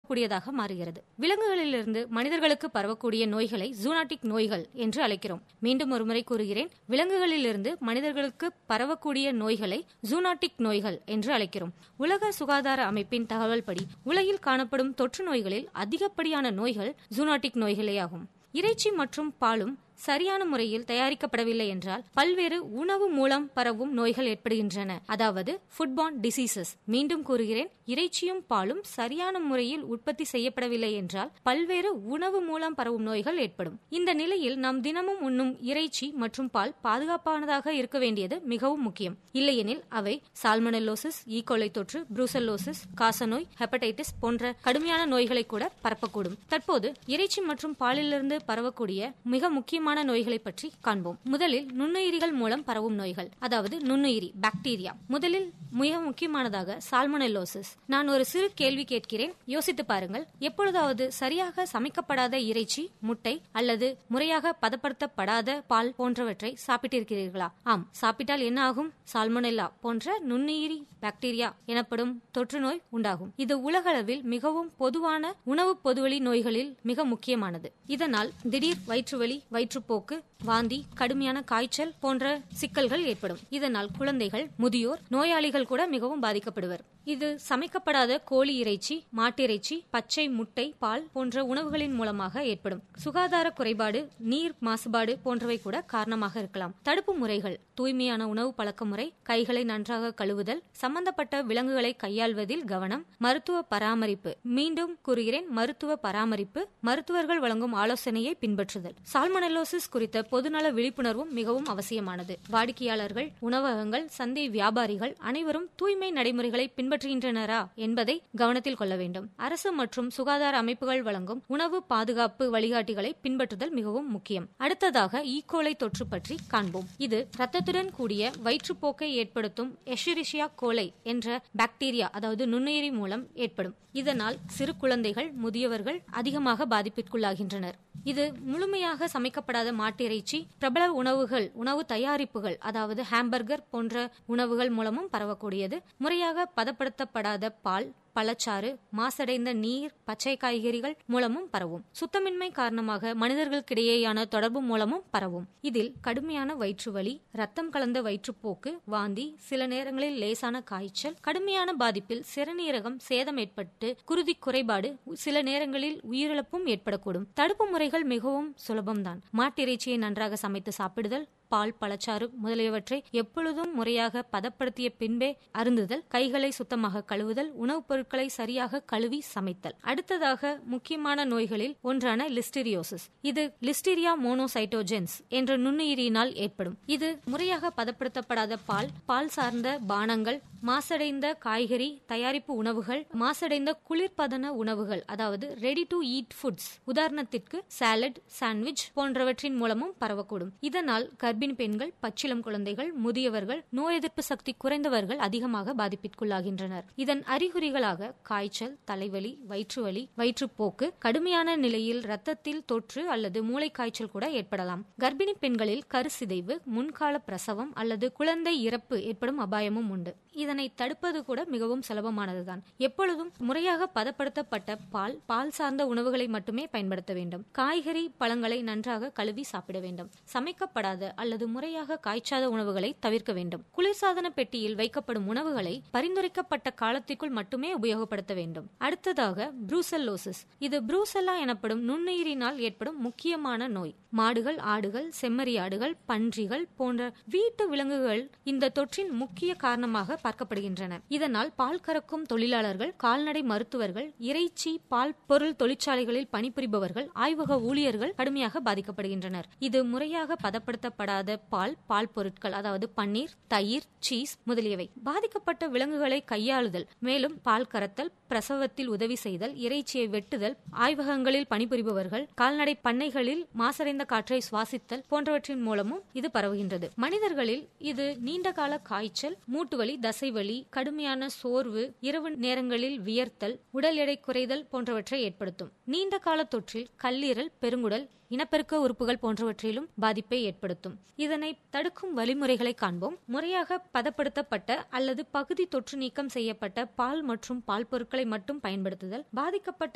கூடியதாக மாறுகிறது விலங்குகளிலிருந்து மனிதர்களுக்கு பரவக்கூடிய நோய்களை ஜூனாட்டிக் நோய்கள் என்று அழைக்கிறோம் மீண்டும் ஒருமுறை கூறுகிறேன் விலங்குகளிலிருந்து மனிதர்களுக்கு பரவக்கூடிய நோய்களை ஜூனாட்டிக் நோய்கள் என்று அழைக்கிறோம் உலக சுகாதார அமைப்பின் தகவல்படி உலகில் காணப்படும் தொற்று நோய்களில் அதிகப்படியான நோய்கள் ஜூனாட்டிக் நோய்களேயாகும் இறைச்சி மற்றும் பாலும் சரியான முறையில் தயாரிக்கப்படவில்லை என்றால் பல்வேறு உணவு மூலம் பரவும் நோய்கள் ஏற்படுகின்றன அதாவது ஃபுட்பான் டிசீசஸ் மீண்டும் கூறுகிறேன் இறைச்சியும் பாலும் சரியான முறையில் உற்பத்தி செய்யப்படவில்லை என்றால் பல்வேறு உணவு மூலம் பரவும் நோய்கள் ஏற்படும் இந்த நிலையில் நாம் தினமும் உண்ணும் இறைச்சி மற்றும் பால் பாதுகாப்பானதாக இருக்க வேண்டியது மிகவும் முக்கியம் இல்லையெனில் அவை சால்மனெல்லோசிஸ் ஈகோலை தொற்று புரூசல்லோசிஸ் காசநோய் ஹெப்படைட்டிஸ் போன்ற கடுமையான நோய்களை கூட பரப்பக்கூடும் தற்போது இறைச்சி மற்றும் பாலிலிருந்து பரவக்கூடிய மிக முக்கியமான நோய்களை பற்றி காண்போம் முதலில் நுண்ணுயிரிகள் மூலம் பரவும் நோய்கள் அதாவது நுண்ணுயிரி பாக்டீரியா முதலில் மிக முக்கியமானதாக சால்மனெல்லோசிஸ் நான் ஒரு சிறு கேள்வி கேட்கிறேன் யோசித்து பாருங்கள் எப்பொழுதாவது சரியாக சமைக்கப்படாத இறைச்சி முட்டை அல்லது முறையாக பதப்படுத்தப்படாத பால் போன்றவற்றை சாப்பிட்டிருக்கிறீர்களா ஆம் சாப்பிட்டால் என்ன ஆகும் சால்மொனெல்லா போன்ற நுண்ணுயிரி பாக்டீரியா எனப்படும் தொற்று நோய் உண்டாகும் இது உலகளவில் மிகவும் பொதுவான உணவு பொதுவழி நோய்களில் மிக முக்கியமானது இதனால் திடீர் வயிற்றுவலி வயிற்றுப்போக்கு வாந்தி கடுமையான காய்ச்சல் போன்ற சிக்கல்கள் ஏற்படும் இதனால் குழந்தைகள் முதியோர் நோயாளிகள் கூட மிகவும் பாதிக்கப்படுவர் இது சமைக்கப்படாத கோழி இறைச்சி மாட்டிறைச்சி பச்சை முட்டை பால் போன்ற உணவுகளின் மூலமாக ஏற்படும் சுகாதார குறைபாடு நீர் மாசுபாடு போன்றவை கூட காரணமாக இருக்கலாம் தடுப்பு முறைகள் தூய்மையான உணவு பழக்க முறை கைகளை நன்றாக கழுவுதல் சம்பந்தப்பட்ட விலங்குகளை கையாள்வதில் கவனம் மருத்துவ பராமரிப்பு மீண்டும் கூறுகிறேன் மருத்துவ பராமரிப்பு மருத்துவர்கள் வழங்கும் ஆலோசனையை பின்பற்றுதல் சால்மனலோசிஸ் குறித்த பொதுநல விழிப்புணர்வும் மிகவும் அவசியமானது வாடிக்கையாளர்கள் உணவகங்கள் சந்தை வியாபாரிகள் அனைவரும் தூய்மை நடைமுறைகளை பின்பற்றுகின்றனரா என்பதை கவனத்தில் கொள்ள வேண்டும் அரசு மற்றும் சுகாதார அமைப்புகள் வழங்கும் உணவு பாதுகாப்பு வழிகாட்டிகளை பின்பற்றுதல் மிகவும் முக்கியம் அடுத்ததாக ஈகோலை தொற்று பற்றி காண்போம் இது ரத்தத்துடன் கூடிய வயிற்றுப்போக்கை ஏற்படுத்தும் எஷிரிஷியா கோலை என்ற பாக்டீரியா அதாவது நுண்ணுயிரி மூலம் ஏற்படும் இதனால் சிறு குழந்தைகள் முதியவர்கள் அதிகமாக பாதிப்பிற்குள்ளாகின்றனர் இது முழுமையாக சமைக்கப்படாத மாட்டிறைச்சி பிரபல உணவுகள் உணவு தயாரிப்புகள் அதாவது ஹாம்பர்கர் போன்ற உணவுகள் மூலமும் பரவக்கூடியது முறையாக பதப்படுத்தப்படாத பால் பழச்சாறு மாசடைந்த நீர் பச்சை காய்கறிகள் மூலமும் பரவும் சுத்தமின்மை காரணமாக மனிதர்களுக்கிடையேயான தொடர்பு மூலமும் பரவும் இதில் கடுமையான வயிற்றுவலி ரத்தம் கலந்த வயிற்றுப்போக்கு வாந்தி சில நேரங்களில் லேசான காய்ச்சல் கடுமையான பாதிப்பில் சிறுநீரகம் சேதம் ஏற்பட்டு குருதி குறைபாடு சில நேரங்களில் உயிரிழப்பும் ஏற்படக்கூடும் தடுப்பு முறைகள் மிகவும் சுலபம்தான் மாட்டிறைச்சியை நன்றாக சமைத்து சாப்பிடுதல் பால் பழச்சாறு முதலியவற்றை எப்பொழுதும் முறையாக பதப்படுத்திய பின்பே அருந்துதல் கைகளை சுத்தமாக கழுவுதல் உணவுப் பொருட்களை சரியாக கழுவி சமைத்தல் அடுத்ததாக முக்கியமான நோய்களில் ஒன்றான லிஸ்டீரியோசிஸ் இது லிஸ்டீரியா மோனோசைட்டோஜென்ஸ் என்ற நுண்ணுயிரியினால் ஏற்படும் இது முறையாக பதப்படுத்தப்படாத பால் பால் சார்ந்த பானங்கள் மாசடைந்த காய்கறி தயாரிப்பு உணவுகள் மாசடைந்த குளிர்பதன உணவுகள் அதாவது ரெடி டு ஈட் ஃபுட்ஸ் உதாரணத்திற்கு சாலட் சாண்ட்விச் போன்றவற்றின் மூலமும் பரவக்கூடும் இதனால் கர்ப்பிணி பெண்கள் பச்சிளம் குழந்தைகள் முதியவர்கள் நோய் எதிர்ப்பு சக்தி குறைந்தவர்கள் அதிகமாக பாதிப்பிற்குள்ளாகின்றனர் இதன் அறிகுறிகளாக காய்ச்சல் தலைவலி வயிற்றுவலி வயிற்றுப்போக்கு கடுமையான நிலையில் ரத்தத்தில் தொற்று அல்லது மூளை காய்ச்சல் கூட ஏற்படலாம் கர்ப்பிணி பெண்களில் கருசிதைவு முன்கால பிரசவம் அல்லது குழந்தை இறப்பு ஏற்படும் அபாயமும் உண்டு இதனை தடுப்பது கூட மிகவும் சுலபமானதுதான் எப்பொழுதும் முறையாக பதப்படுத்தப்பட்ட பால் பால் சார்ந்த உணவுகளை மட்டுமே பயன்படுத்த வேண்டும் காய்கறி பழங்களை நன்றாக கழுவி சாப்பிட வேண்டும் சமைக்கப்படாத அல்லது முறையாக காய்ச்சாத உணவுகளை தவிர்க்க வேண்டும் குளிர்சாதன பெட்டியில் வைக்கப்படும் உணவுகளை பரிந்துரைக்கப்பட்ட காலத்திற்குள் மட்டுமே உபயோகப்படுத்த வேண்டும் அடுத்ததாக புரூசல்லோசிஸ் இது புரூசல்லா எனப்படும் நுண்ணுயிரினால் ஏற்படும் முக்கியமான நோய் மாடுகள் ஆடுகள் செம்மறி ஆடுகள் பன்றிகள் போன்ற வீட்டு விலங்குகள் இந்த தொற்றின் முக்கிய காரணமாக பார்க்கப்படுகின்றன இதனால் பால் கறக்கும் தொழிலாளர்கள் கால்நடை மருத்துவர்கள் இறைச்சி பால் பொருள் தொழிற்சாலைகளில் பணிபுரிபவர்கள் ஆய்வக ஊழியர்கள் கடுமையாக பாதிக்கப்படுகின்றனர் இது முறையாக பதப்படுத்தப்படாத பால் பால் பொருட்கள் அதாவது பன்னீர் தயிர் சீஸ் முதலியவை பாதிக்கப்பட்ட விலங்குகளை கையாளுதல் மேலும் பால் கறத்தல் பிரசவத்தில் உதவி செய்தல் இறைச்சியை வெட்டுதல் ஆய்வகங்களில் பணிபுரிபவர்கள் கால்நடை பண்ணைகளில் மாசடைந்த காற்றை சுவாசித்தல் போன்றவற்றின் மூலமும் இது பரவுகின்றது மனிதர்களில் இது நீண்டகால காய்ச்சல் மூட்டுவலி தசைவலி கடுமையான சோர்வு இரவு நேரங்களில் வியர்த்தல் உடல் எடை குறைதல் போன்றவற்றை ஏற்படுத்தும் நீண்ட கால தொற்றில் கல்லீரல் பெருங்குடல் இனப்பெருக்க உறுப்புகள் போன்றவற்றிலும் பாதிப்பை ஏற்படுத்தும் இதனை தடுக்கும் வழிமுறைகளை காண்போம் முறையாக பதப்படுத்தப்பட்ட அல்லது பகுதி தொற்று நீக்கம் செய்யப்பட்ட பால் மற்றும் பால் பொருட்களை மட்டும் பயன்படுத்துதல் பாதிக்கப்பட்ட